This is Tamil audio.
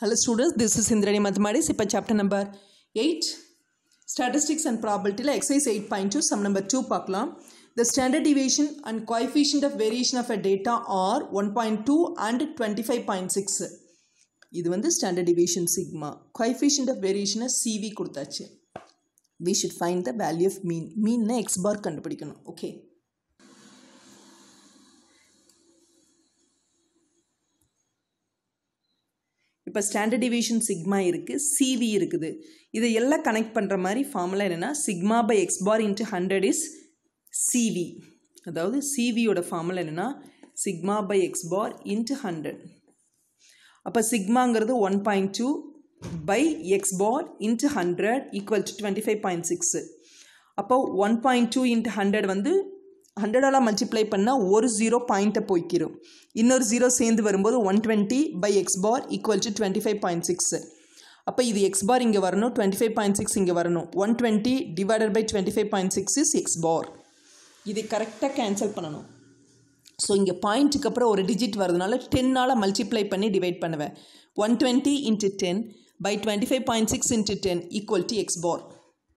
Hello students, this is Indrani Mathematics. இப்போ chapter number 8 Statistics and Probability exercise 8.2 sum number 2 பார்க்கலாம் The standard deviation and coefficient of variation of a data are 1.2 and 25.6 இது வந்து standard deviation sigma coefficient of variation CV கொடுத்தாச்சு we should find the value of mean mean x bar கண்டுபிடிக்கணும் okay இப்போ ஸ்டாண்டர்ட் டிவிஷன் சிக்மா இருக்குது சிவி இருக்குது இதை எல்லாம் கனெக்ட் பண்ணுற மாதிரி ஃபார்முலா என்னென்னா sigma by X bar into hundred is CV அதாவது சிவியோட ஃபார்முலா என்னென்னா sigma by X bar into hundred அப்போ சிக்மாங்கிறது one point two by X bar into hundred equal to twenty five point six அப்போ one point two into hundred வந்து ஹண்ட்ரடால் மல்டிப்ளை பண்ணால் ஒரு ஜீரோ பாயிண்ட்டை போய்க்கிறோம் இன்னொரு ஜீரோ சேர்ந்து வரும்போது one twenty by X bar equal to twenty five point six அப்போ இது எக்ஸ் பார் இங்கே வரணும் டுவெண்ட்டி ஃபைவ் பாயிண்ட் சிக்ஸ் இங்கே வரணும் one twenty divided by twenty five point six is X bar இது கரெக்டாக கேன்சல் பண்ணணும் ஸோ இங்கே பாயிண்ட்டுக்கு அப்புறம் ஒரு டிஜிட் வரதுனால டென்னால் மல்டிப்ளை பண்ணி டிவைட் பண்ணுவேன் one twenty into ten by twenty five point six into ten equal to X bar